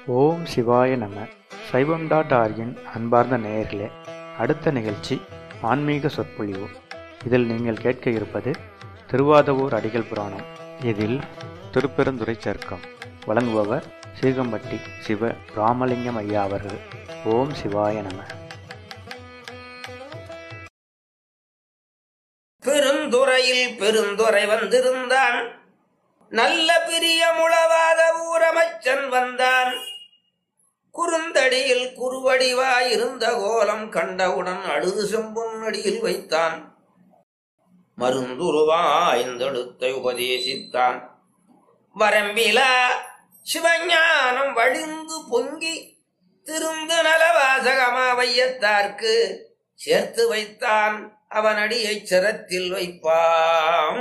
ஓம் சிவாய நம சைவம் டாட் ஆர்கின் அன்பார்ந்த நேயர்களே அடுத்த நிகழ்ச்சி ஆன்மீக சொற்பொழிவு இதில் நீங்கள் கேட்க இருப்பது திருவாதவூர் அடிகள் புராணம் இதில் திருப்பெருந்துறை சர்க்கம் வழங்குபவர் சீகம்பட்டி சிவ ராமலிங்கம் ஐயா அவர்கள் ஓம் சிவாய நம பெருந்துறையில் பெருந்துறை வந்திருந்தான் நல்ல பிரியமுளவாத ஊரமைச்சன் வந்தான் குறுந்தடியில் குறுவடிவாயிருந்த கோலம் கண்டவுடன் அழுது செம்பொன் அடியில் வைத்தான் மருந்துருவாய்ந்தெழுத்தை உபதேசித்தான் வரம்பிலா சிவஞானம் வழிந்து பொங்கி திருந்து நலவாசகமா வையத்தார்க்கு சேர்த்து வைத்தான் அவன் அடியைச் சிரத்தில் வைப்பான்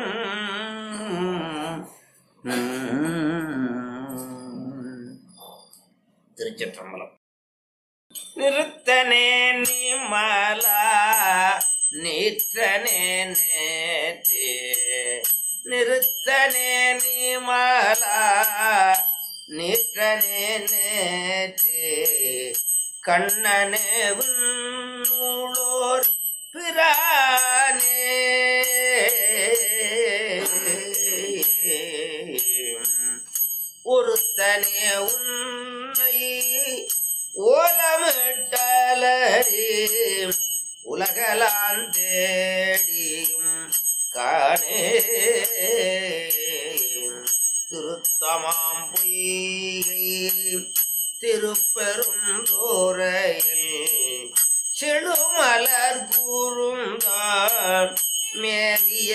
திருச்சிற்றம்பலம் நிறுத்தனே நிமலா நீற்றனே நேற்றே நிறுத்தனே நிமலா நீற்றனே நேற்றே கண்ணனே நூலோர் பிரானே ஒருத்தனே உன்னை ஓலமிட்டலரே உலகலான் தேடியும் காணே திருத்தமாம் பொய்கை திருப்பெரும் தோரையில் செழுமலர் கூறுந்தான் மேவிய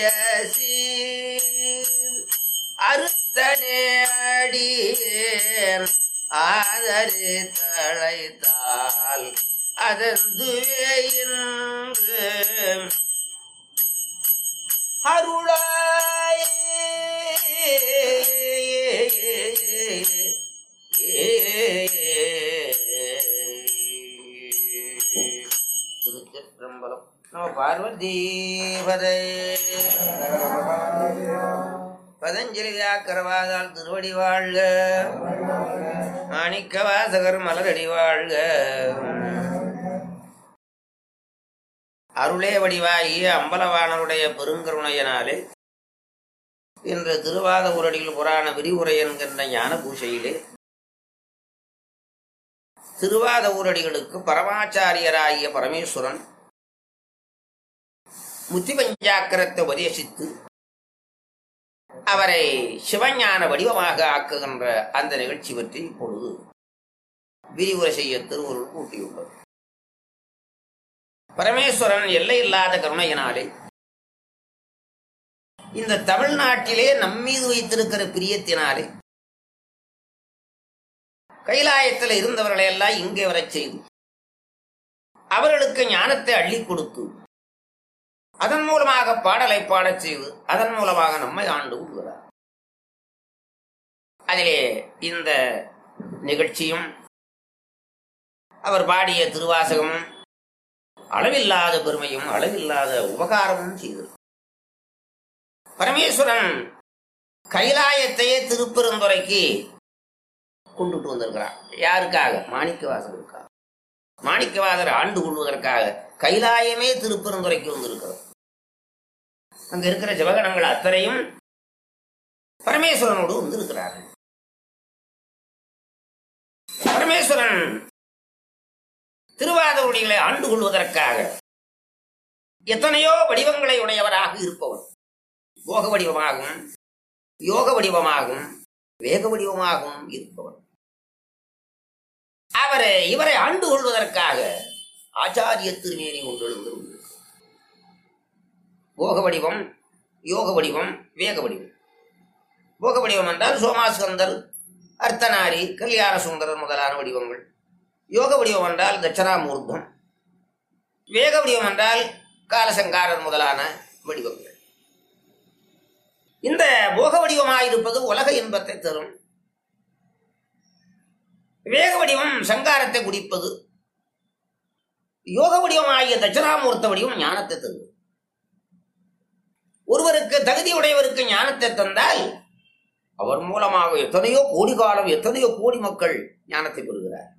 சீர் அறுத்தனே அடியேன் ஆதரி தழைத்தால் அதந்துவே இன்று அருளாய் திருச்சிற்றம்பலம் நம பார்வதீபதே பதஞ்சலி வியாக்கரவாதால் திருவடி வாழ்க மாணிக்க வாசகர் மலரடி வாழ்க அருளே வடிவாகிய அம்பலவாணருடைய பெருங்கருணையினாலே இன்று திருவாத உரடியில் புராண விரிவுரை என்கின்ற ஞான பூசையிலே திருவாத ஊரடிகளுக்கு பரமாச்சாரியராகிய பரமேஸ்வரன் முத்தி பஞ்சாக்கரத்தை உபதேசித்து அவரை சிவஞான வடிவமாக ஆக்குகின்ற அந்த நிகழ்ச்சி பற்றி இப்பொழுது விரிவுரை செய்ய திருவருள் கூட்டியுள்ளது பரமேஸ்வரன் எல்லை இல்லாத கருணையினாலே இந்த தமிழ்நாட்டிலே நம்மீது வைத்திருக்கிற பிரியத்தினாலே கைலாயத்தில் இருந்தவர்களை எல்லாம் இங்கே வரச் செய்து அவர்களுக்கு ஞானத்தை அள்ளி கொடுத்து அதன் மூலமாக பாடலை பாடச் செய்து அதன் மூலமாக நம்மை ஆண்டு கொள்கிறார் அதிலே இந்த நிகழ்ச்சியும் அவர் பாடிய திருவாசகமும் அளவில்லாத பெருமையும் அளவில்லாத உபகாரமும் செய்தது பரமேஸ்வரன் கைலாயத்தையே திருப்பெருந்துறைக்கு கொண்டுட்டு வந்திருக்கிறார் யாருக்காக மாணிக்கவாசகருக்காக மாணிக்கவாசர் ஆண்டு கொள்வதற்காக கைலாயமே திருப்பெருந்துறைக்கு வந்திருக்கிறது அங்க இருக்கிற சிவகணங்கள் அத்தனையும் பரமேஸ்வரனோடு வந்திருக்கிறார்கள் பரமேஸ்வரன் திருவாதவடிகளை ஆண்டு கொள்வதற்காக எத்தனையோ வடிவங்களை உடையவராக இருப்பவர் போக வடிவமாகவும் யோக வடிவமாகவும் வேக வடிவமாகவும் இருப்பவர் அவரை இவரை ஆண்டு கொள்வதற்காக ஆச்சாரிய திருமேனி கொண்டு போக வடிவம் யோக வடிவம் வேக வடிவம் போக வடிவம் என்றால் சோமாஸ்கந்தர் அர்த்தநாரி கல்யாண சுந்தரர் முதலான வடிவங்கள் யோக வடிவம் என்றால் தட்சணாமூர்த்தம் வேக வடிவம் என்றால் காலசங்காரர் முதலான வடிவங்கள் இந்த போக வடிவமாயிருப்பது உலக இன்பத்தை தரும் வேக வடிவம் சங்காரத்தை குடிப்பது யோக வடிவமாகிய தட்சிணாமூர்த்த வடிவம் ஞானத்தை தரும் ஒருவருக்கு தகுதி உடையவருக்கு ஞானத்தை தந்தால் அவர் மூலமாக எத்தனையோ கோடி காலம் எத்தனையோ கோடி மக்கள் ஞானத்தை பெறுகிறார்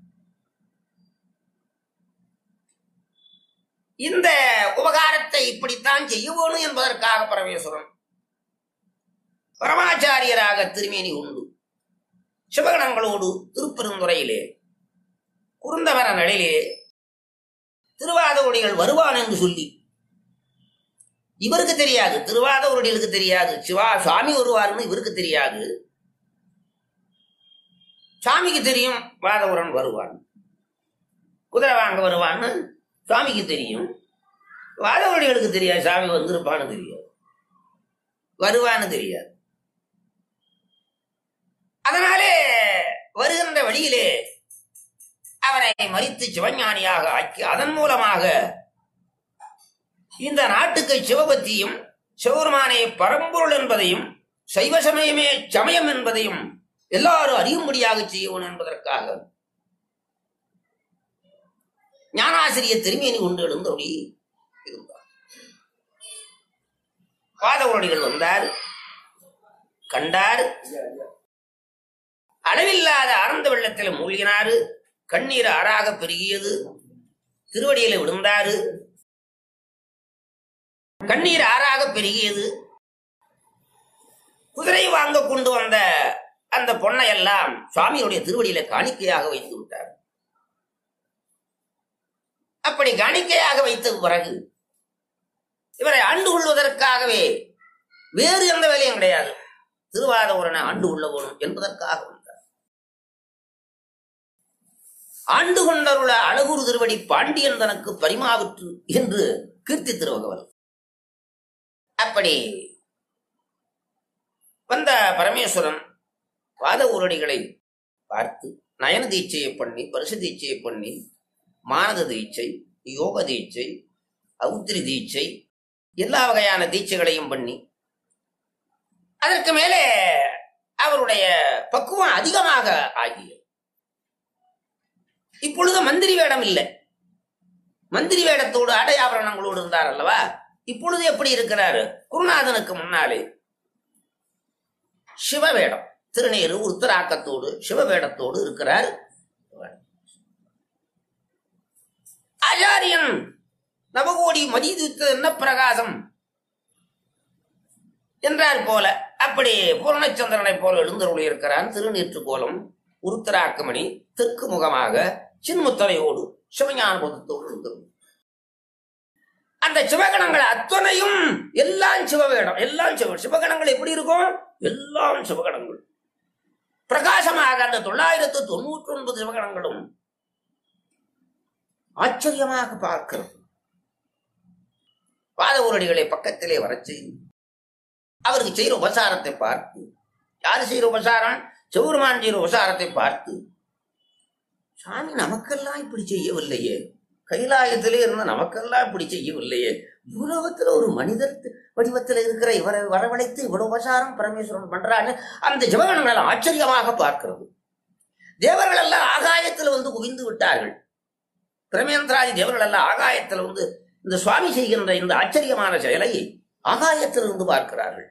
இந்த உபகாரத்தை இப்படித்தான் செய்ய வேணும் என்பதற்காக பரமேஸ்வரன் பரமாச்சாரியராக திருமேனி உண்டு சிவகணங்களோடு திருப்பெருந்துறையிலே குறுந்தவர நடையிலே திருவாதவடிகள் வருவான் என்று சொல்லி இவருக்கு தெரியாது திருவாதவடிகளுக்கு தெரியாது சிவா சுவாமி வருவார்னு இவருக்கு தெரியாது சாமிக்கு தெரியும் வாதவரன் வருவான் குதிரை வாங்க வருவான்னு சுவாமிக்கு தெரியும் வாதவடிகளுக்கு தெரியாது சாமி வந்திருப்பான்னு தெரியாது வருவான்னு தெரியாது அதனாலே வருகின்ற வழியிலே அவரை மறித்து சிவஞானியாக ஆக்கி அதன் மூலமாக இந்த நாட்டுக்கு சிவபக்தியும் சிவபெருமானே பரம்பொருள் என்பதையும் சைவ சமயமே சமயம் என்பதையும் எல்லாரும் அறியும்படியாக செய்யணும் என்பதற்காக ஞானாசிரியர் திருமேனி கொண்டு எழுந்தபடி இருந்தார் பாதவரடிகள் வந்தார் கண்டார் அளவில்லாத ஆனந்த வெள்ளத்தில் மூழ்கினாரு கண்ணீர் ஆறாக பெருகியது திருவடியில விழுந்தாரு கண்ணீர் ஆறாக பெருகியது குதிரை வாங்க கொண்டு வந்த அந்த பொண்ணை எல்லாம் சுவாமியுடைய திருவடியில காணிக்கையாக வைத்து விட்டார் அப்படி காணிக்கையாக வைத்த பிறகு இவரை ஆண்டு கொள்வதற்காகவே வேறு எந்த வேலையும் கிடையாது திருவாதவரனை ஆண்டு கொள்ள வேணும் என்பதற்காக வந்தார் ஆண்டு கொண்டருள அழகுரு திருவடி பாண்டியன் தனக்கு பரிமாவிற்று என்று கீர்த்தி திருவகவல் அப்படி வந்த பரமேஸ்வரன் பாத ஊரடிகளை பார்த்து நயன தீட்சையை பண்ணி பரிசு தீட்சையை பண்ணி மானத தீட்சை யோக தீட்சை அவுத்திரி தீட்சை எல்லா வகையான தீட்சைகளையும் பண்ணி அதற்கு மேலே அவருடைய பக்குவம் அதிகமாக ஆகியது இப்பொழுது மந்திரி வேடம் இல்லை மந்திரி வேடத்தோடு ஆடை ஆபரணங்களோடு இருந்தார் அல்லவா இப்பொழுது எப்படி இருக்கிறாரு குருநாதனுக்கு முன்னாலே சிவவேடம் திருநீரு உத்தராக்கத்தோடு சிவவேடத்தோடு இருக்கிறார் ஆச்சாரியன் நவகோடி மதியுத்த என்ன பிரகாசம் என்றார் போல அப்படி பூரணச்சந்திரனை போல எழுந்தருளி இருக்கிறான் திருநீற்று கோலம் உருத்தராக்கமணி தெற்கு முகமாக சின்முத்தலையோடு சிவஞானபோதத்தோடு எழுந்தருள் அந்த சிவகணங்கள் அத்தனையும் எல்லாம் சிவவேடம் எல்லாம் சிவ சிவகணங்கள் எப்படி இருக்கும் எல்லாம் சிவகணங்கள் பிரகாசமாக அந்த தொள்ளாயிரத்து தொண்ணூற்றி ஒன்பது சிவகணங்களும் ஆச்சரியமாக பார்க்கிறது பாத ஊரடிகளை பக்கத்திலே வரச் செய்து அவருக்கு செய்கிற உபசாரத்தை பார்த்து யாரு செய்கிற உபசாரம் சிவருமான் செய்கிற உபசாரத்தை பார்த்து சாமி நமக்கெல்லாம் இப்படி செய்யவில்லையே கைலாயத்திலே இருந்த நமக்கெல்லாம் இப்படி செய்யவில்லையே பூலோகத்துல ஒரு மனிதர் வடிவத்தில் இருக்கிற இவரை வரவழைத்து இவ்வளவு உபசாரம் பரமேஸ்வரன் பண்றான்னு அந்த சிவகணங்கள் ஆச்சரியமாக பார்க்கிறது தேவர்கள் எல்லாம் ஆகாயத்தில் வந்து குவிந்து விட்டார்கள் பிரமேந்திராதி தேவர்கள் எல்லாம் ஆகாயத்தில் வந்து இந்த சுவாமி செய்கின்ற இந்த ஆச்சரியமான செயலை ஆகாயத்தில் இருந்து பார்க்கிறார்கள்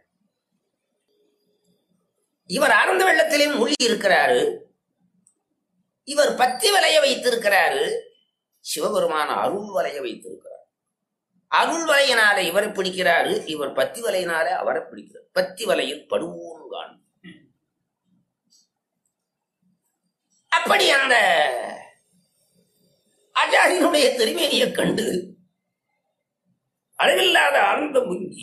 இவர் ஆனந்த வெள்ளத்திலே மூழ்கி இருக்கிறாரு இவர் பத்தி வலைய வைத்திருக்கிறாரு சிவபெருமான அருள் வலைய வைத்திருக்கிறார் அருள் வலையினாலே இவரை பிடிக்கிறாரு இவர் பத்தி வலையினாலே அவரை பிடிக்கிறார் பத்தி வலையில் படுவோன்னு காணும் அப்படி அந்த ஆச்சாரியனுடைய திருமேனியை கண்டு அளவில்லாத ஆனந்தம் முங்கி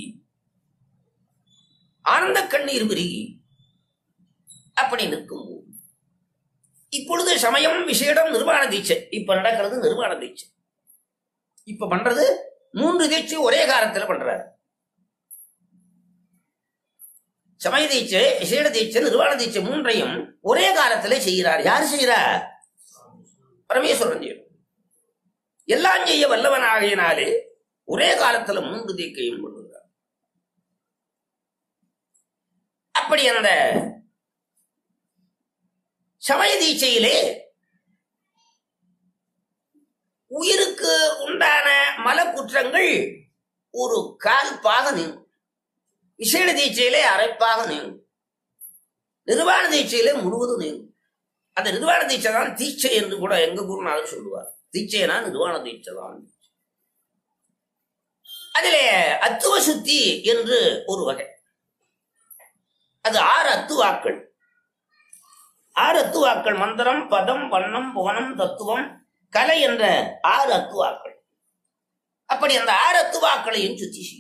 ஆனந்த கண்ணீர் விருகி அப்படி நிற்கும் இப்பொழுது சமயம் விசேடம் நிர்வாண தீட்சை இப்ப நடக்கிறது நிர்வாண தீட்சை இப்ப பண்றது மூன்று தீட்சை ஒரே காலத்துல பண்றாரு சமய தீட்சை விசேட தீட்சை நிர்வாண தீட்சை மூன்றையும் ஒரே காலத்துல செய்கிறார் யார் செய்கிறார் பரமேஸ்வரன் செய்யும் எல்லாம் செய்ய வல்லவனாகினாலே ஒரே காலத்துல மூன்று தீக்கையும் கொள்ளுகிறார் அப்படி அந்த சமய தீட்சையிலே உயிருக்கு உண்டான மலக்குற்றங்கள் ஒரு கால் பாக நீங்கும் விசேட தீட்சையிலே அரைப்பாக நீங்கும் நிர்வாண தீட்சையிலே முழுவதும் நீங்கும் அந்த நிர்வாண தீட்சை தான் தீட்சை என்று கூட எங்க குருநாதர் சொல்லுவார் தீட்சைனா நிர்வாண தீட்சை தான் அதிலே அத்துவ சுத்தி என்று ஒரு வகை அது ஆறு அத்துவாக்கள் ஆறு அத்துவாக்கள் மந்திரம் பதம் வண்ணம் புவனம் தத்துவம் கலை என்ற ஆறு அத்துவாக்கள் அப்படி அந்த ஆறு அத்துவாக்களையும் சுத்தி செய்யும்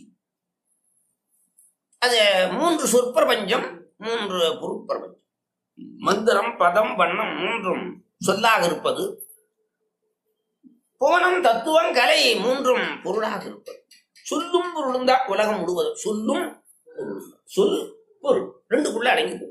அது மூன்று சொற்பிரபஞ்சம் மூன்று பொருட்பிரபஞ்சம் மந்திரம் பதம் வண்ணம் மூன்றும் சொல்லாக இருப்பது புவனம் தத்துவம் கலை மூன்றும் பொருளாக இருப்பது சொல்லும் பொருளும் தான் உலகம் முழுவதும் சொல்லும் பொருளும் தான். சொல் பொருள் ரெண்டுக்குள்ள அடங்கி போகும்.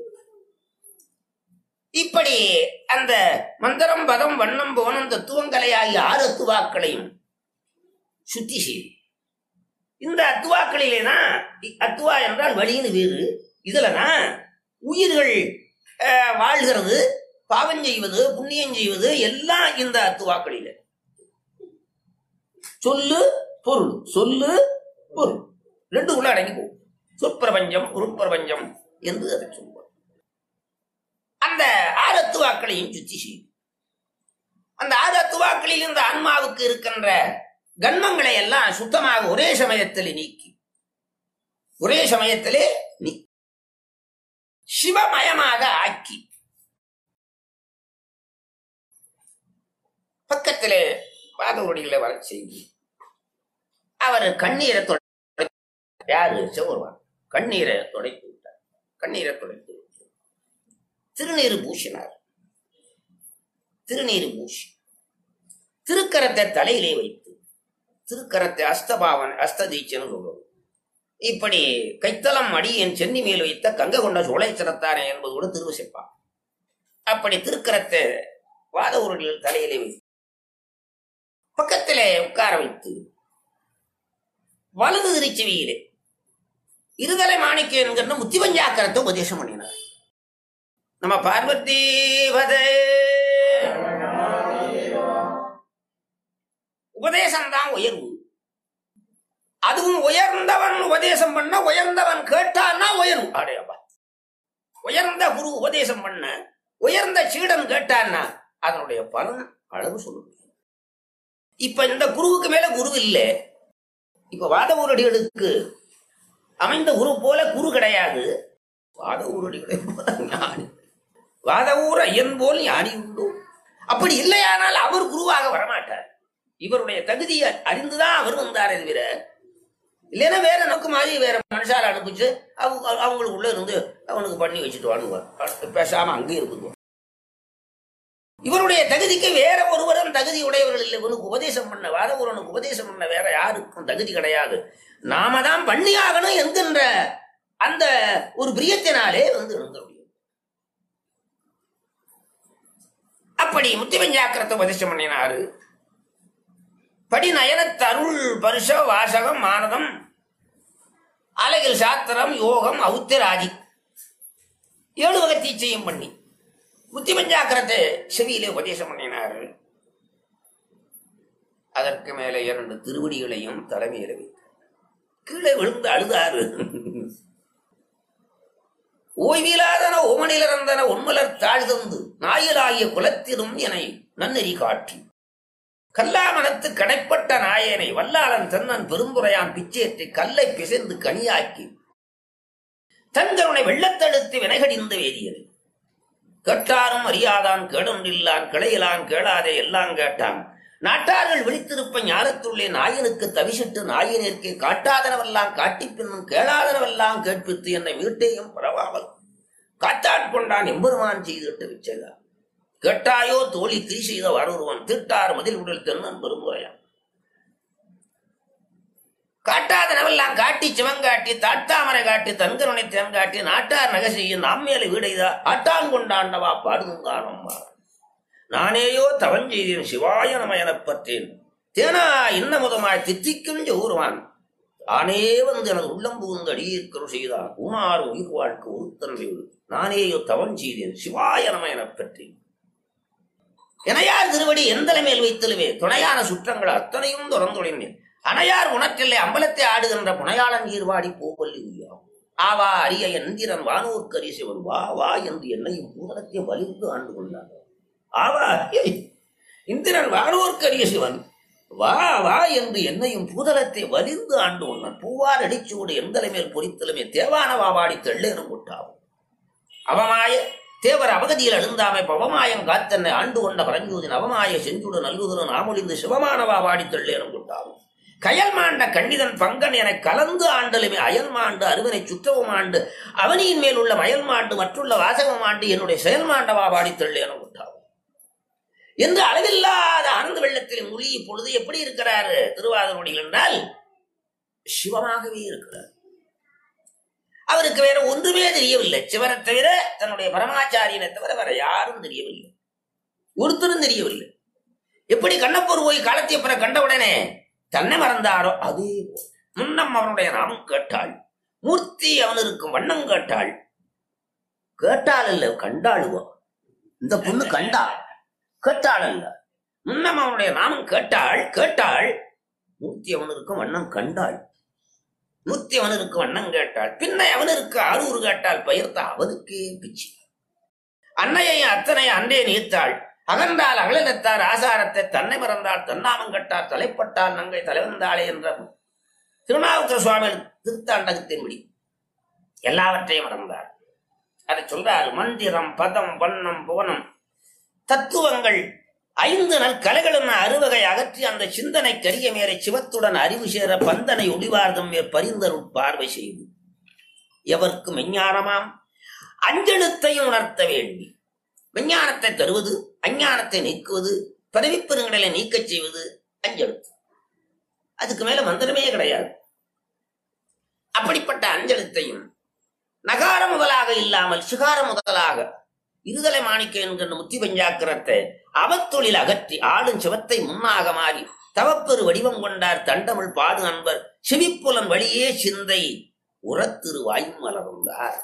இப்படி அந்த மந்திரம் பதம் வண்ணம் புவனம் தத்துவம் கலை ஆகிய ஆறு அத்துவாக்களையும் சுத்தி செய்யும் இந்த அத்துவாக்களிலே தான் இ- அத்துவா என்றால் வழின்னு வேறு இதுல தான் உயிர்கள் அஹ், வாழ்கிறது பாவம் செய்வது புண்ணியம் செய்வது எல்லாம் இந்த அத்துவாக்களிலே சொல்லு பொருள் சொல்லு பொருள் ரெண்டு உள்ள அடங்கி போகும் சொற்பிரபஞ்சம் உருப்பிரபஞ்சம் என்று அதை சொல்லுவார் அந்த ஆறு அத்துவாக்களையும் சுத்தி செய்யும் அந்த ஆறு அத்துவாக்களில் இந்த ஆன்மாவுக்கு இருக்கின்ற கன்மங்களை எல்லாம் சுத்தமாக ஒரே சமயத்தில் நீக்கி ஒரே சமயத்திலே நீ சிவமயமாக ஆக்கி பக்கத்திலே பாதவடிகளை வர செய்து அவர் கண்ணீரை தொடை யாரு சிவருவான் கண்ணீரை துடைத்து விட்டார் கண்ணீரை துடைத்து விட்டார் திருநீர் பூசினார் திருநீர் பூசி திருக்கரத்தை தலையிலே வைத்து திருக்கரத்தை அஸ்தபாவன் அஸ்ததீச்சன்னு சொல்றது இப்படி கைத்தலம் அடி என் சென்னி மேல் வைத்த கங்க கொண்ட சோழேச்சரத்தானே என்பதோடு திருவசிப்பான் அப்படி திருக்கரத்தை வாத உருளில் தலையிலே வைத்து பக்கத்திலே உட்கார வைத்து வலது திருச்செவியிலே இருதலை மாணிக்க என்கிற முத்திபஞ்சாக்கரத்தை உபதேசம் பண்ணினார் நம்ம பார்வதி பதே உபதேசம் தான் உயர்வு அதுவும் உயர்ந்தவன் உபதேசம் பண்ண உயர்ந்தவன் கேட்டான்னா உயர்வு அடையப்பா உயர்ந்த குரு உபதேசம் பண்ண உயர்ந்த சீடன் கேட்டான்னா அதனுடைய பலன் அளவு சொல்ல முடியும் இப்ப இந்த குருவுக்கு மேல குரு இல்லை இப்ப வாத ஊரடிகளுக்கு அமைந்த குரு போல குரு கிடையாது வாத ஊரடிகளை போல ஞானி வாத ஊர் ஐயன் போல் ஞானி உண்டு அப்படி இல்லையானால் அவர் குருவாக வரமாட்டார் இவருடைய தகுதியை அறிந்துதான் அவர் வந்தாரே தவிர இல்லைன்னா வேற நோக்கமாகி வேற மனுஷால அனுப்பிச்சு அவங்க அவங்களுக்கு உள்ள இருந்து அவனுக்கு பண்ணி வச்சுட்டு வாடுவார் பேசாம அங்கேயும் இருக்குது இவருடைய தகுதிக்கு வேற ஒருவரும் தகுதி உடையவர்கள் இல்லை இவனுக்கு உபதேசம் பண்ண வாதவூரனுக்கு உபதேசம் பண்ண வேற யாருக்கும் தகுதி கிடையாது நாம தான் பண்ணி ஆகணும் என்கின்ற அந்த ஒரு பிரியத்தினாலே வந்து எழுந்த முடியும் அப்படி முத்திபஞ்சாக்கிரத்தை உபதேசம் பண்ணினாரு படி நயனத்து அருள் பருஷ வாசகம் மானதம் அலகில் சாத்திரம் யோகம் அவுத்திராதி ஏழு வகை தீச்சையும் பண்ணி புத்தி பஞ்சாக்கரத்தை செவியிலே உபதேசம் பண்ணினார் அதற்கு மேலே இரண்டு திருவடிகளையும் தலைமையில வைத்தார் கீழே விழுந்து அழுதாரு ஓய்விலாதன ஓமனிலிறந்தன உண்மலர் தாழ்தந்து நாயலாகிய குலத்திலும் என நன்னெறி காட்டி கல்லாமணத்து கடைப்பட்ட நாயனை வல்லாளன் தன்னன் பெருந்துரையான் பிச்சேற்றி கல்லை பிசைந்து கனியாக்கி தங்கருனை வெள்ளத்தடுத்து வினைகடிந்த வேதியது கேட்டாரும் அறியாதான் கேடொன்றில்லான் கிளையிலான் கேளாதே எல்லாம் கேட்டான் நாட்டார்கள் விழித்திருப்ப ஞானத்துள்ளே நாயனுக்கு தவிசிட்டு நாயனிற்கு காட்டாதனவெல்லாம் காட்டிப் பின்னும் கேளாதனவெல்லாம் கேட்பித்து என்னை வீட்டையும் பரவாமல் காத்தாட்கொண்டான் எம்பெருமான் செய்திட்டு விச்சதா கேட்டாயோ தோழி திரி செய்த வரொருவன் திட்டார் மதில் உடல் தென்னன் பெருமுறையான் காட்டாதனவெல்லாம் காட்டி சிவங்காட்டி தாட்டாமரை காட்டி தன்கருணை தேங்காட்டி நாட்டார் நகை செய்ய நாம் மேல வீடைதா ஆட்டாங்கொண்டாண்டவா பாடுங்கானம்மா நானேயோ தவன் செய்தேன் சிவாய நம எனப் பற்றேன் தேனா இன்னமுதமாய் தித்திக்கும் ஜோருவான் தானே வந்து எனது உள்ளம் புகுந்து அடியேற்கரு செய்தான் ஊனாறு உயிர் வாழ்க்கை ஒருத்தன் வீடு நானேயோ தவன் செய்தேன் சிவாய நம எனப் பற்றேன் இணையார் திருவடி எந்தலை மேல் வைத்தலுமே துணையான சுற்றங்கள் அத்தனையும் தொடர்ந்துடைந்தேன் அணையார் உணற்றில்லை அம்பலத்தை ஆடுகின்ற புனையாளன் ஈர்வாடி பூப்பள்ளி உய்யாம் ஆவா அரிய எந்திரன் வானோர்க்கு அரிய சிவன் வா வா என்று என்னையும் பூதலத்தை வலிந்து ஆண்டு கொண்டான் ஆவா அரிய இந்திரன் வானோர்க்கு அரிய சிவன் வா வா என்று என்னையும் பூதலத்தை வலிந்து ஆண்டு கொண்டான் பூவார் அடிச்சூடு எந்தலை மேல் பொறித்தலுமே தேவான வாவாடி தெள்ளேறும் கொட்டாவும் அவமாய தேவர் அவகதியில் எழுந்தாமை பவமாயம் காத்தன்னை ஆண்டு கொண்ட பரஞ்சூதின் அவமாய செஞ்சுடு நல்குதலும் நாமொழிந்து சிவமானவா வாடி தெள்ளேறும் கொட்டாவும் கயல் மாண்ட கண்டிதன் பங்கன் என கலந்து ஆண்டலுமே அயல் மாண்டு அருவனை சுற்றவும் ஆண்டு அவனியின் மேல் உள்ள மயல் மாண்டு மற்றுள்ள வாசகம் ஆண்டு என்னுடைய செயல் மாண்டவா பாடி தள்ளேனும் விட்டாவும் என்று அளவில்லாத ஆனந்த வெள்ளத்தில் மொழி இப்பொழுது எப்படி இருக்கிறார் திருவாதிரொடிகள் என்றால் சிவமாகவே இருக்கிறார் அவருக்கு வேற ஒன்றுமே தெரியவில்லை சிவனை தவிர தன்னுடைய பரமாச்சாரியனை தவிர வேற யாரும் தெரியவில்லை ஒருத்தரும் தெரியவில்லை எப்படி கண்ணப்பூர் போய் காலத்தியப்பரை கண்டவுடனே தன்னை மறந்தாரோ அதே போல் முன்னம் அவனுடைய நாமம் கேட்டாள் மூர்த்தி அவன் இருக்கும் வண்ணம் கேட்டாள் கேட்டாள் அல்ல கண்டாளுவா இந்த பொண்ணு கண்டா கேட்டாள் அல்ல முன்னம் அவனுடைய நாமம் கேட்டாள் கேட்டாள் மூர்த்தி அவன் இருக்கும் வண்ணம் கண்டாள் மூர்த்தி அவன் இருக்கும் வண்ணம் கேட்டாள் பின்னை அவனிருக்கு ஆரூர் கேட்டாள் பயிர்த்த அவனுக்கே பிச்சு அன்னையை அத்தனை அன்றே நீத்தாள் அகன்றால் அகலினத்தார் ஆசாரத்தை தன்னை மறந்தால் தன்னாமம் கட்டார் தலைப்பட்டால் நங்கை தலைவந்தாளே என்ற திருநாவுக்கர சுவாமிகள் திருத்தாண்டகத்தின்படி எல்லாவற்றையும் மறந்தார் அதை சொல்றார் மந்திரம் பதம் வண்ணம் புவனம் தத்துவங்கள் ஐந்து நல் கலைகளும் அறுவகை அகற்றி அந்த சிந்தனை கரிய மேரை சிவத்துடன் அறிவு சேர பந்தனை ஒளிவார்தம் மேற் பரிந்தருட் பார்வை செய்து எவர்க்கு மெஞ்ஞானமாம் அஞ்செழுத்தையும் உணர்த்த வேண்டி விஞ்ஞானத்தை தருவது அஞ்ஞானத்தை நீக்குவது பதவிப்பெருங்கடலை நீக்கச் செய்வது அஞ்செழுத்து அதுக்கு மேல மந்திரமே கிடையாது அப்படிப்பட்ட அஞ்செழுத்தையும் நகார முதலாக இல்லாமல் சிகார முதலாக இருதலை மாணிக்க என்கின்ற முத்தி பஞ்சாக்கிரத்தை அவத்தொழில் அகற்றி ஆளும் சிவத்தை முன்னாக மாறி தவப்பெரு வடிவம் கொண்டார் தண்டமிழ் பாடு அன்பர் செவிப்புலன் வழியே சிந்தை உரத்திரு வாயும் மலர்ந்தார்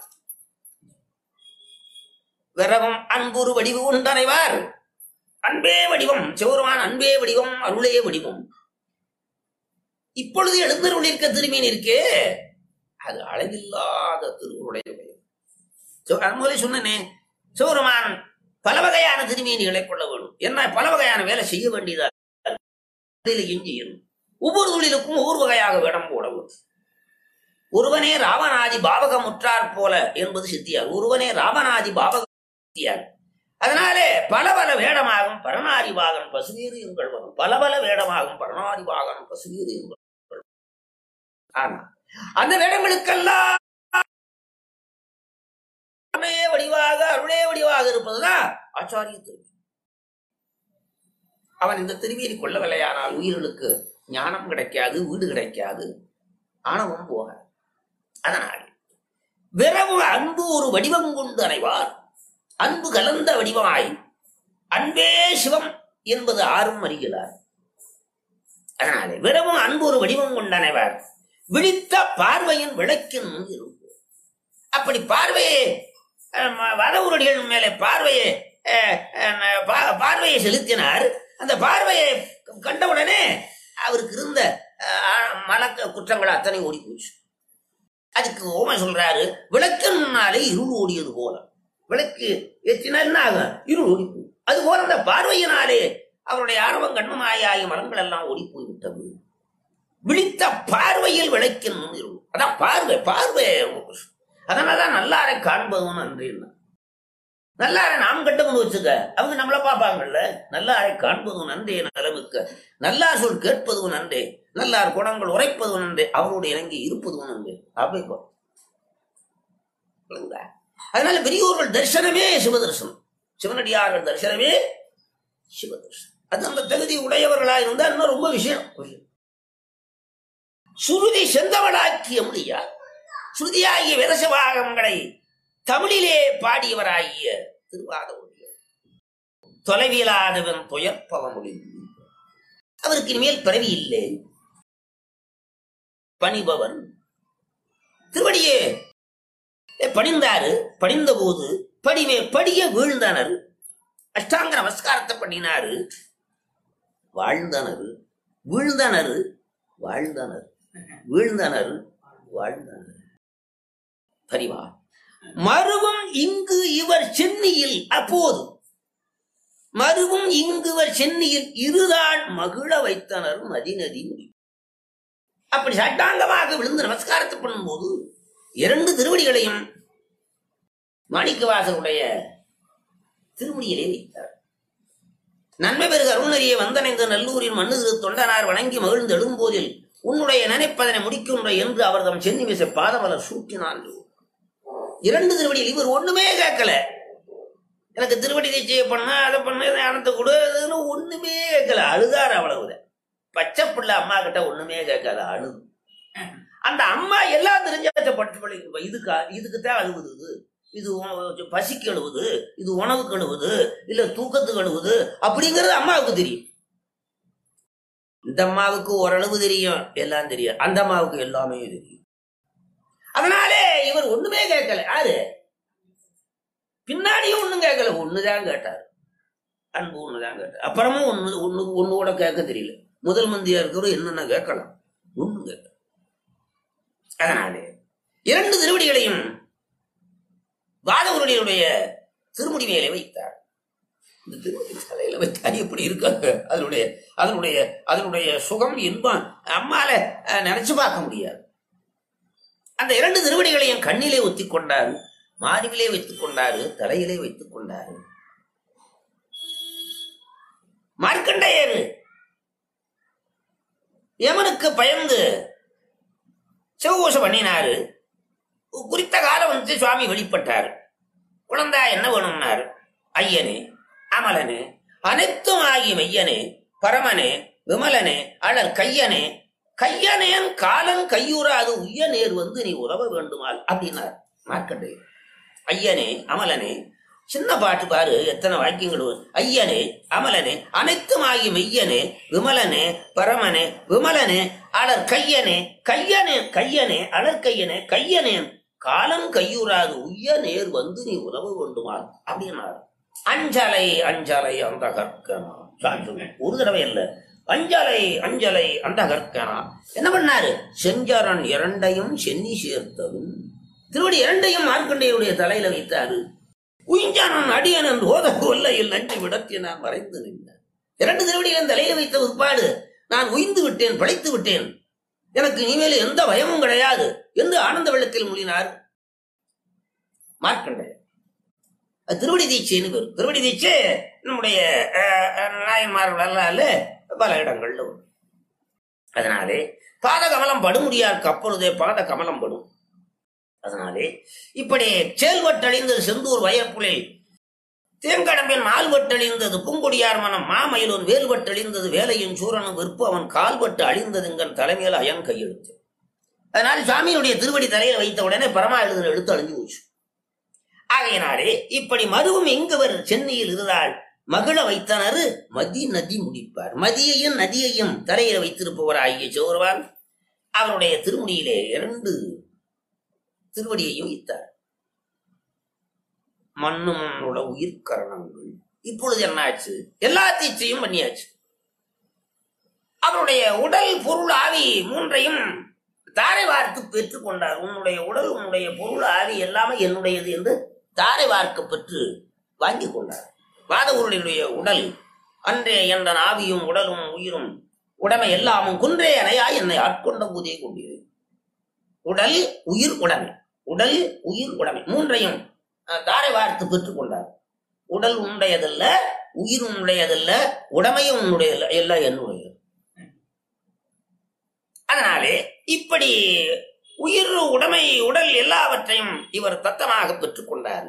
விரவம் அன்புரு வடிவு உண்டனைவார் அன்பே வடிவம் சிவருமான் அன்பே வடிவம் அருளே வடிவம் இப்பொழுது எழுந்தருளிருக்க திருமீன் இருக்கே அது அளவில்லாத திருவுருடைய முதலே சொன்னனே சிவருமான் பல வகையான திருமீனிகளை கொள்ள வேண்டும் என்ன பல வகையான வேலை செய்ய வேண்டியதா எஞ்சியும் ஒவ்வொரு தொழிலுக்கும் ஒவ்வொரு வகையாக வேடம் போட வேண்டும் ஒருவனே ராமநாதி பாவகம் முற்றார் போல என்பது சித்தியார் ஒருவனே ராமநாதி பாவகம் சித்தியார் அதனாலே பல பல வேடமாகும் பரணாரி வாகனம் பசுவீறு எங்கள் வரும் பல பல வேடமாகும் பரணாரி வாகனம் பசுவீறு எங்கள் ஆனா அந்த வேடங்களுக்கெல்லாம் அருளே வடிவாக அருளே வடிவாக இருப்பதுதான் ஆச்சாரிய திருவி அவன் இந்த திருவியை கொள்ளவில்லையானால் உயிர்களுக்கு ஞானம் கிடைக்காது வீடு கிடைக்காது ஆணவம் போகாது அதனால் விரவு அன்பு ஒரு வடிவம் கொண்டு அனைவார் அன்பு கலந்த வடிவமாய் அன்பே சிவம் என்பது ஆறும் அறிகிறார் அதனாலே விரவும் அன்பு ஒரு வடிவம் கொண்டு அனைவார் விழித்த பார்வையின் விளக்கின் முன் இருக்கும் அப்படி பார்வையை வடவுரடிகள் மேலே பார்வையை அஹ், அஹ், பா- பார்வையை செலுத்தினார் அந்த பார்வையை கண்டவுடனே அவருக்கு இருந்த அஹ், மலக்க குற்றங்கள் அத்தனை ஓடி போச்சு அதுக்கு ஓமை சொல்றாரு விளக்கு முன்னாலே இருள் ஓடியது போல விளக்கு ஏற்றினா என்ன ஆகும் இருள் ஓடி போகும் அது போல அந்த பார்வையினாலே அவருடைய ஆணவம் கண்மமாயாகி மரங்கள் எல்லாம் ஓடி போய் விட்டது விழித்த பார்வையில் விளக்கின் முன் இருள் அதான் பார்வை பார்வை அதனாலதான் நல்லாரை காண்பவன் அன்று நல்லாரை நாம் கட்டவன் வச்சுக்க அவங்க நம்மள பார்ப்பாங்கல்ல நல்லாரை காண்பதும் நன்றே அளவுக்கு நல்லார் சொல் கேட்பதும் நன்றே நல்லார் குணங்கள் உரைப்பதும் நன்றே அவருடைய இணங்கி இருப்பதும் நன்றே அப்படி போ. புரியுதா? அதனால பெரியோர்கள் தரிசனமே சிவதர்சனம் சிவனடியார்கள் தரிசனமே சிவதர்சனம் அது அந்த தகுதி உடையவர்களா இருந்தா இன்னும் ரொம்ப விஷயம் சுருதி செந்தவளாக்கிய முடியா ஸ்ருதியாகிய விரசபாகங்களை தமிழிலே பாடியவராகிய திருவாத ஒழியர் தொலைவியலாதவன் துயர்ப்பவ முடிவு அவருக்கு இனிமேல் பிறவி இல்லை பணிபவன் திருவடியே பணிந்தாரு பணிந்த போது படிமே படிய வீழ்ந்தனர் அஷ்டாங்க நமஸ்காரத்தை பண்ணினாரு வாழ்ந்தனர் வீழ்ந்தனர் வாழ்ந்தனர் வீழ்ந்தனர் வாழ்ந்தனர் பரிவா மருவும் இங்கு இவர் சென்னியில் அப்போது மருவும் இங்குவர் சென்னியில் இருதாள் மகிழ வைத்தனர் மதிநதி முடி அப்படி சட்டாங்கமாக விழுந்து நமஸ்காரத்தை பண்ணும்போது இரண்டு திருவடிகளையும் மாணிக்கவாசருடைய திருமுடியிலே வைத்தார் நன்மை பெருக அருணறிய வந்தனைந்த நல்லூரின் மண்ணு திரு தொண்டனார் வணங்கி மகிழ்ந்து எழும்போதில் உன்னுடைய நினைப்பதனை முடிக்கின்ற என்று அவர் தம் சென்னி விசை பாதமலர் சூட்டினான் இரண்டு திருவடியில் இவர் ஒண்ணுமே கேட்கல எனக்கு திருவடி நிச்சயம் பண்ண அதை பண்ண ஞானத்தை கொடு அதுன்னு ஒண்ணுமே கேட்கல அழுதார் அவ்வளவுதான் பச்சை பிள்ளை அம்மா கிட்ட ஒண்ணுமே கேட்காத அழுது அந்த அம்மா எல்லாம் தெரிஞ்சாச்ச பட்டு பிள்ளைங்க இதுக்கு இதுக்கு தான் அழுகுது இது. இது உ- பசிக்கு அழுவுது இது உணவுக்கு அழுவுது இல்ல தூக்கத்துக்கு அழுவுது அப்படிங்கிறது அம்மாவுக்கு தெரியும் இந்த அம்மாவுக்கு ஓரளவு தெரியும் எல்லாம் தெரியும் அந்த அம்மாவுக்கு எல்லாமே தெரியும் அதனாலே இவர் ஒண்ணுமே கேட்கல யாரு பின்னாடியும் ஒண்ணும் கேட்கல ஒண்ணுதான் கேட்டார் அன்பு ஒண்ணுதான் கேட்டார் அப்புறமும் ஒண்ணு ஒண்ணு ஒண்ணு கூட கேட்க தெரியல முதல் மந்தியா இருக்கிறவர் என்னென்ன கேட்கலாம் ஒண்ணும் கேட்கல அதனாலே இரண்டு திருவடிகளையும் வாதவருடைய திருமுடி மேலே வைத்தார் இந்த திருவடி தலையில வைத்தார் எப்படி இருக்காங்க அதனுடைய அதனுடைய அதனுடைய சுகம் இன்பம் அம்மால அஹ், நினைச்சு பார்க்க முடியாது அந்த இரண்டு திருவடிகளையும் கண்ணிலே ஒத்திக் கொண்டார் மார்பிலே வைத்துக் கொண்டாரு தலையிலே வைத்துக் கொண்டாரு மார்க்கண்டையர் யமனுக்கு பயந்து சிவகோஷம் பண்ணினாரு குறித்த காலம் வந்து சுவாமி வெளிப்பட்டார் குழந்தா என்ன வேணும்னாரு ஐயனே அமலனே அனைத்தும் ஆகி மெய்யனே பரமனே விமலனே அழல் கையனே கையனேன் காலன் கையூறாது உய்ய நேர் வந்து நீ உதவ வேண்டுமால் அப்படின்னார் மார்க்கண்டேயர் ஐயனே அமலனே சின்ன பாட்டு பாரு எத்தனை வாக்கியங்கள் வரும். ஐயனே அமலனே அனைத்தும் ஆகி மெய்யனே விமலனே பரமனே விமலனே அலர் கையனே கையனே கையனே அலர் கையனே கையனேன் காலம் கையூறாது உய்ய நேர் வந்து நீ உதவ வேண்டுமா அப்படின்னாரு அஞ்சலை அஞ்சலை அந்த கற்கனா ஒரு தடவை இல்ல அஞ்சலை அஞ்சலை அந்த கற்கனா என்ன பண்ணாரு செஞ்சரன் இரண்டையும் சென்னி சேர்த்ததும் திருவடி இரண்டையும் மார்க்கண்டையுடைய தலையில வைத்தாரு உயிஞ்சானன் அடியன் என்று ஓத கொல்லையில் நஞ்சு விடத்தி நான் மறைந்து நின்றேன் இரண்டு திருவடிகளின் தலையில வைத்த உட்பாடு நான் உயிந்து விட்டேன் படைத்து விட்டேன் எனக்கு இனிமேல் எந்த பயமும் கிடையாது என்று ஆனந்த வெள்ளத்தில் மூலினார் மார்க்கண்டையர் அது திருவடி தீட்சைன்னு பேர் திருவடி தீட்சை நம்முடைய அஹ், அஹ், நாயன்மார்கள் அல்லால பல இடங்கள்ல வரும் அதனாலே பாத கமலம் படுமுடியார் அப்பொழுதே பாத கமலம் படும் அதனாலே இப்படி செயல்வட்டழிந்தது செந்தூர் வயற்குளில் தேன்கடம்பின் மால்வட்டழிந்தது பூங்கொடியார் மனம் மாமயிலோன் வேல்வட்டழிந்தது வேலையின் சூரனும் விற்பு அவன் கால்வட்டு அழிந்ததுங்கன் தலைமையில் அயன் கையெழுத்து அதனால சுவாமியுடைய திருவடி தலையில் வைத்த உடனே பரமா எழுதுன எழுத்து அழிஞ்சு போச்சு ஆகையினாலே இப்படி மருவும் இங்குவர் சென்னையில் இருந்தால் மகிழ வைத்தனரு மதி நதி முடிப்பார் மதியையும் நதியையும் தலையில வைத்திருப்பவர் ஆகிய சோர்வான் அவருடைய திருமுடியிலே இரண்டு திருவடியையும் வைத்தார் மண்ணு மண்ணோட உயிர்கரணங்கள் இப்பொழுது என்னாச்சு எல்லா தீட்சையும் பண்ணியாச்சு அவருடைய உடல் பொருள் ஆவி மூன்றையும் தாரை வார்த்து பெற்றுக் கொண்டார் உன்னுடைய உடல் உன்னுடைய பொருள் ஆவி எல்லாமே என்னுடையது என்று தாரை வார்க்க பெற்று வாங்கி கொண்டார் வாதவருடைய உடல் அன்றே என்ற ஆவியும் உடலும் உயிரும் உடமை எல்லாமும் குன்றே அணையா என்னை ஆட்கொண்ட போதே கொண்டீர்கள் உடல் உயிர் உடைமை உடல் உயிர் உடைமை மூன்றையும் அஹ், தாரை வார்த்து பெற்றுக் கொண்டார் உடல் உன்னுடையதல்ல உயிர் உன்னுடையதல்ல உடமையும் உன்னுடையதல்ல எல்லாம் என்னுடையது அதனாலே இப்படி உயிர் உடைமை உடல் எல்லாவற்றையும் இவர் தத்தமாக பெற்றுக் கொண்டார்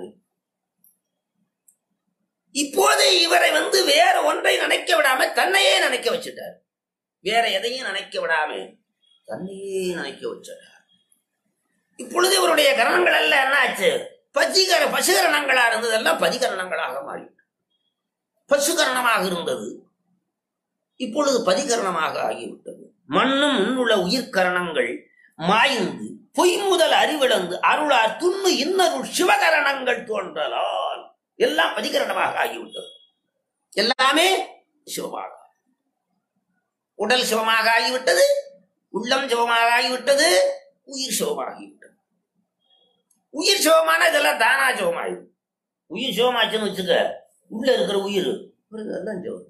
இப்போது இவரை வந்து வேற ஒன்றை நினைக்க விடாம தன்னையே நினைக்க வச்சுட்டார் வேற எதையும் நினைக்க விடாம தன்னையே நினைக்க வச்சிட்டார் இப்பொழுது இவருடைய கரணங்கள் எல்லாம் என்னாச்சு பசிகர பசுகரணங்களா இருந்ததெல்லாம் பதிகரணங்களாக மாறி பசுகரணமாக இருந்தது இப்பொழுது பதிகரணமாக ஆகிவிட்டது மண்ணும் முன்னுள்ள உயிர்கரணங்கள் மாய்ந்து பொய் முதல் அறிவிழந்து அருளார் துண்ணு இன்னருள் சிவகரணங்கள் தோன்றலால் எல்லாம் பதிகரணமாக ஆகிவிட்டது எல்லாமே சிவமாக உடல் சிவமாக ஆகிவிட்டது உள்ளம் சிவமாக ஆகிவிட்டது உயிர் சிவமாகிவிட்டது உயிர் சிவமான இதெல்லாம் தானா சிவமாயிடும் உயிர் சிவமாச்சுன்னு வச்சுக்க உள்ள இருக்கிற உயிர் எல்லாம் சிவம்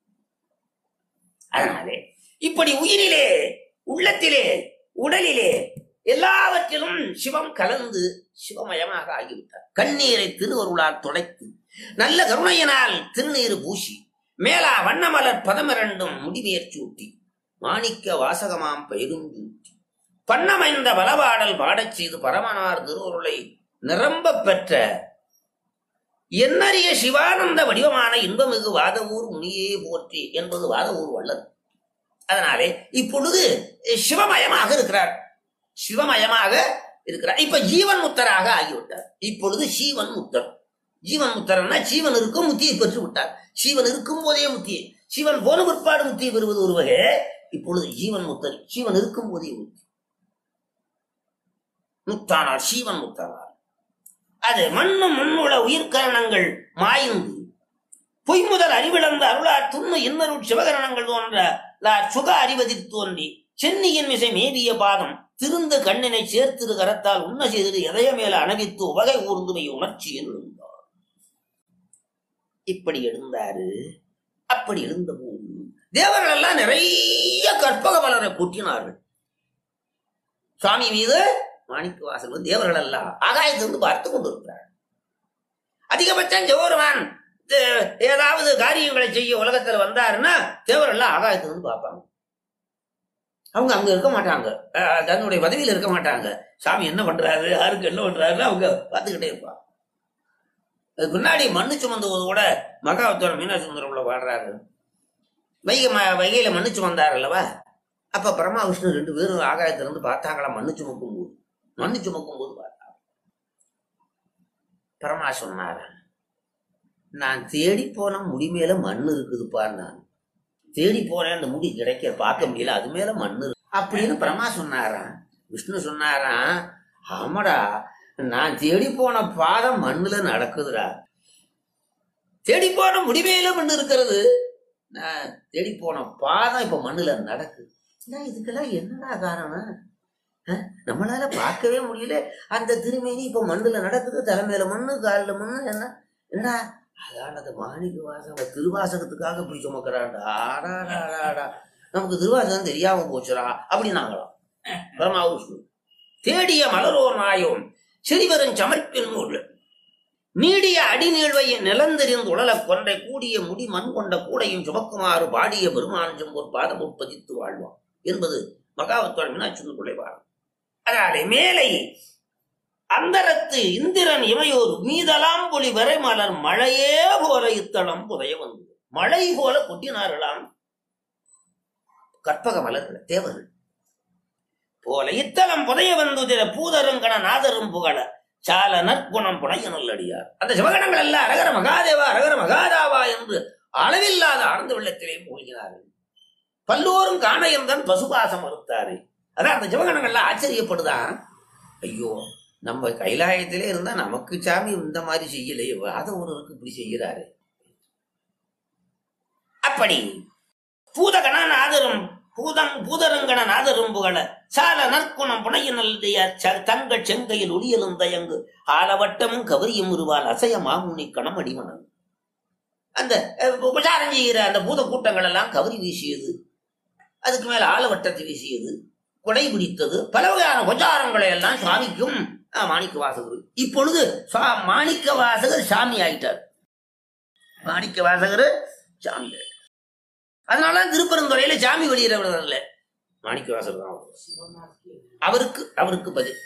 அதனாலே இப்படி உயிரிலே உள்ளத்திலே உடலிலே எல்லாவற்றிலும் சிவம் கலந்து சிவமயமாக ஆகிவிட்டார் கண்ணீரை திருவருளால் துடைத்து நல்ல கருணையினால் திருநீர் பூசி மேலா வண்ணமலர் பதமிரண்டும் முடிவேற் சூட்டி மாணிக்க வாசகமாம் பெயருஞ்சூட்டி பண்ணமைந்த வலவாடல் பாடச் செய்து பரமனார் திருவருளை நிரம்ப பெற்ற எண்ணறிய சிவானந்த வடிவமான இன்பமிகு வாதவூர் முனியே போற்றி என்பது வாதவூர் வள்ளல் அதனாலே இப்பொழுது சிவமயமாக இருக்கிறார் சிவமயமாக இருக்கிறார் இப்ப ஜீவன் முத்தராக ஆகிவிட்டார் இப்பொழுது சீவன் முத்தர் ஜீவன் முத்தரன்னா ஜீவன் இருக்கும் முத்தியை பெற்று விட்டார் சீவன் இருக்கும் போதே முத்தியை சீவன் போன பிற்பாடு முத்தியை பெறுவது ஒரு வகை இப்பொழுது ஜீவன் முத்தர் சீவன் இருக்கும் போதே முத்தி முத்தானார் சீவன் முத்தானார் அது மண்ணும் மண்ணுள உயிர்கரணங்கள் மாய்ந்து பொய் முதல் அறிவிழந்த அருளார் துண்ணு இன்னருள் சிவகரணங்கள் தோன்ற லா சுக அறிவதில் தோன்றி சென்னியின் மிசை மேவிய பாதம் திருந்த கண்ணினை சேர்த்திரு கரத்தால் உண்ண செய்தது எதைய மேல அணவித்து உவகை ஊர்ந்துமை உணர்ச்சி எழுந்தார் இப்படி எழுந்தாரு அப்படி எழுந்த போது தேவர்கள் எல்லாம் நிறைய கற்பக மலரை கூட்டினார்கள் சுவாமி மீது மாணிக்க வாசல் தேவர்கள் எல்லாம் ஆகாயத்திலிருந்து பார்த்து கொண்டிருக்கிறார் அதிகபட்சம் ஜோருமான் ஏதாவது காரியங்களை செய்ய உலகத்துல வந்தாருன்னா தேவர்கள் எல்லாம் ஆகாயத்திலிருந்து பார்ப்பாங்க அவங்க அங்க இருக்க மாட்டாங்க அஹ் தன்னுடைய பதவியில் இருக்க மாட்டாங்க சாமி என்ன பண்றாரு யாருக்கு என்ன பண்றாருன்னு அவங்க பார்த்துக்கிட்டே இருப்பாங்க அதுக்கு முன்னாடி மண்ணு சுமந்த போது கூட மகாவத்தோட மீனாட்சி சுந்தரம்ல பாடுறாரு வைகை ம- வைகையில மண்ணு சுமந்தார் அல்லவா அப்ப பிரம்மா விஷ்ணு ரெண்டு பேரும் ஆகாயத்துல இருந்து பார்த்தாங்களா மண்ணு சுமக்கும் போது மண்ணு சுமக்கும் போது பார்த்தாங்க பிரம்மா சொன்னாரா நான் தேடி போன முடி மேல மண்ணு இருக்குதுப்பா நான் தேடி போனேன் அந்த முடி கிடைக்க பார்க்க முடியல அது மேல மண்ணு இருக்கு. அப்படின்னு பிரம்மா சொன்னாராம் விஷ்ணு சொன்னாராம் ஆமாடா நான் தேடி போன பாதம் மண்ணுல நடக்குதுடா தேடி போன முடிமையில மண்ணு இருக்கிறது நான் தேடி போன பாதம் இப்ப மண்ணுல நடக்குது நான் இதுக்கெல்லாம் என்னடா காரணம் அஹ், நம்மளால பார்க்கவே முடியல அந்த திருமேனி இப்ப மண்ணுல நடக்குது தலைமையில மண்ணு காலில் மண்ணு என்ன என்னடா அதான் அந்த மாணிக்க வாசகம் திருவாசகத்துக்காக இப்படி சுமக்கிறான்டா ஆடாடாடாடா நமக்கு திருவாசகம் தெரியாம போச்சுடா அப்படின்னாங்களாம் பரமா விஷ்ணு தேடிய மலரோர் நாயோம் சிறிவரும் சமர்ப்பின் நூல் நீடிய அடிநீழ்வை நிலந்தெறிந்து உழலக் கொன்றை கூடிய முடி மண் கொண்ட கூடையும் சுமக்குமாறு பாடிய பெருமான் செம்போர் பாதம் உட்பதித்து வாழ்வான் என்பது மகாவத்தோட மீனாட்சி குலைவாரம் அதனாலே மேலை அந்தரத்து இந்திரன் இமையோர் மீதலாம் பொலி வரை மலர் மழையே போல இத்தளம் புதைய வந்தது மழை போல கொட்டினார்களாம் கற்பக மலர்கள் தேவர்கள் போல இத்தலம் புதைய வந்துதிர பூதருங்கண நாதரும் புகழ சால நற்குணம் புனைய நல்லடியார் அந்த சிவகணங்கள் எல்லாம் அரகர மகாதேவா அரகர மகாதாவா என்று அளவில்லாத ஆனந்த வெள்ளத்திலே மூழ்கினார்கள் பல்லோரும் காண இருந்தன் பசுபாசம் மறுத்தாரு அதான் அந்த சிவகணங்கள்லாம் ஆச்சரியப்படுதான் ஐயோ நம்ம கைலாயத்திலே இருந்தா நமக்கு சாமி இந்த மாதிரி செய்யலையே அதை ஒருவருக்கு இப்படி செய்கிறாரு அப்படி பூதகண நாதரும் பூதம் பூதரங்கண நாதரும் புகழ சால நற்குணம் புனைய நல்லதையார் தங்கள் செங்கையில் ஒளியலும் தயங்கு ஆலவட்டமும் கவரியும் உருவால் அசைய மாமுனி கணம் அடிமணன் அந்த அஹ், உபசாரம் செய்கிற அந்த பூத கூட்டங்கள் எல்லாம் கவரி வீசியது அதுக்கு மேல ஆலவட்டத்தை வீசியது கொடை பிடித்தது பல வகையான உபச்சாரங்களை எல்லாம் சுவாமிக்கும் அஹ், மாணிக்க வாசகர் இப்பொழுது சுவா- மாணிக்க வாசகர் சாமி ஆயிட்டார் மாணிக்க வாசகர் சாமி ஆயிட்டார் அதனால திருப்பரந்துறையில சாமி வெளியிடவர் இல்ல மாணிக்க வாசகர் தான் அவர். அவருக்கு அவருக்கு பதில்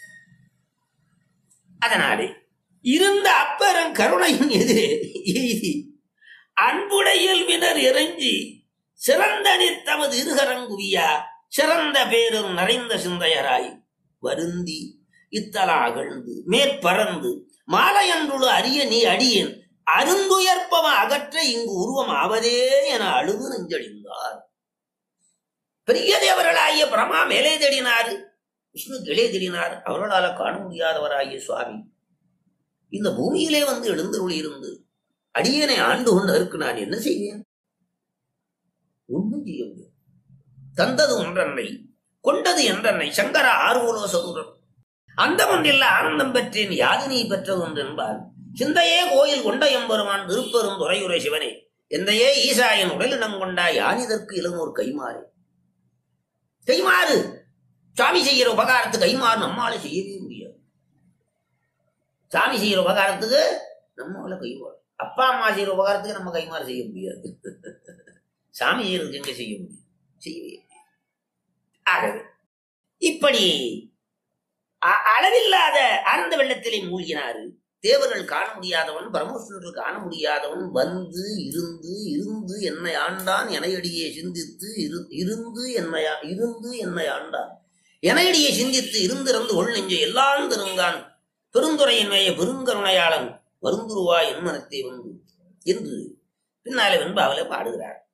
அதனாலே இருந்த அப்பறம் கருணையின் எதிரே எய்தி அன்புடையில் வினர் இறைஞ்சி சிறந்தனி தமது இருகரங்குவியா சிறந்த பேரும் நிறைந்த சிந்தையராய் வருந்தி இத்தலா அகழ்ந்து மேற்பறந்து மாலையன்றுளு அரிய நீ அடியேன் அருந்துயர்ப்பவ அகற்ற இங்கு உருவம் ஆவதே என அழுது நெஞ்சடிந்தார் பெரிய தேவர்களாகிய பிரமா மேலே தேடினார் விஷ்ணு கீழே தேடினார் அவர்களால காண முடியாதவராகிய சுவாமி இந்த பூமியிலே வந்து எழுந்தருளி இருந்து அடியனை ஆண்டு கொண்டதற்கு நான் என்ன செய்வேன் ஒன்றும் செய்ய முடியும் தந்தது ஒன்றன்னை கொண்டது என்றன்னை சங்கர ஆர்வலோ சதுரன் அந்த ஒன்றில் ஆனந்தம் பெற்றேன் யாது நீ பெற்றது ஒன்று என்பார் சிந்தையே கோயில் கொண்ட எம்பெருமான் திருப்பெரும் துறையுரை சிவனே எந்தையே ஈசாயன் உடலிடம் கொண்டா யான் இதற்கு இளமோர் கைமாறு கைமாறு சாமி செய்கிற உபகாரத்துக்கு கைமாறு நம்மால செய்யவே முடியாது சாமி செய்கிற உபகாரத்துக்கு நம்மால கைமாறு அப்பா அம்மா செய்கிற உபகாரத்துக்கு நம்ம கைமாறு செய்ய முடியாது சாமி செய்யறதுக்கு எங்க செய்ய முடியும் செய்யவே முடியாது. ஆகவே இப்படி அ- அளவில்லாத ஆனந்த வெள்ளத்திலே மூழ்கினாரு தேவர்கள் காண முடியாதவன் பரமேஸ்வரர்கள் காண முடியாதவன் வந்து இருந்து இருந்து என்னை ஆண்டான் எனையடியே சிந்தித்து இரு இருந்து என்னை ஆ- இருந்து என்னை ஆண்டான் எனையடியே சிந்தித்து இருந்திருந்து ஒள் நெஞ்சை எல்லாம் திருங்கான் பெருந்துரையின்மைய பெருங்கருணையாளன் வருந்துருவா என் மனத்தை வந்து என்று பின்னாலே வெண்பாவில பாடுகிறார்